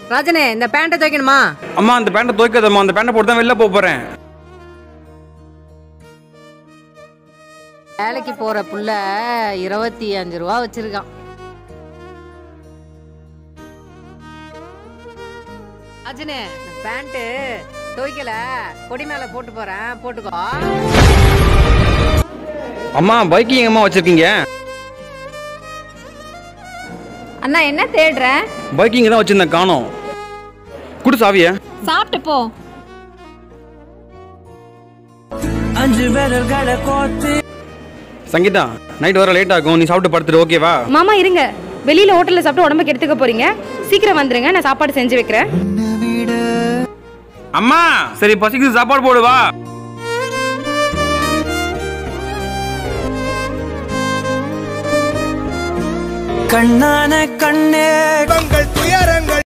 ராஜனே இந்த பேண்ட்டை துவைக்கணுமா அம்மா அந்த பேண்ட்டை துவைக்காதம்மா அந்த பேண்ட்டை போட்டு தான் வெளில போக போகிறேன் வேலைக்கு போற புள்ள இருபத்தி அஞ்சு ரூபா வச்சிருக்கான் ராஜனே இந்த பேண்ட்டு துவைக்கல கொடி மேல போட்டு போறேன் போட்டுக்கோ அம்மா பைக்கு எங்கம்மா வச்சிருக்கீங்க அண்ணா என்ன தேடுற பைக் இங்கே தான் வச்சிருந்தேன் காணோம் குடு சாவியை சாப்பிட்டு போ சங்கீதா நைட் வர லேட் ஆகும் நீ சாப்பிட்டு படுத்துட்டு ஓகேவா மாமா இருங்க வெளியில ஹோட்டல்ல சாப்பிட்டு உடம்புக்கு எடுத்துக்க போறீங்க சீக்கிரம் வந்துருங்க நான் சாப்பாடு செஞ்சு வைக்கிறேன் அம்மா சரி பசிக்குது சாப்பாடு போடு வா கண்ணான கண்ணே உங்கள் துயரங்கள்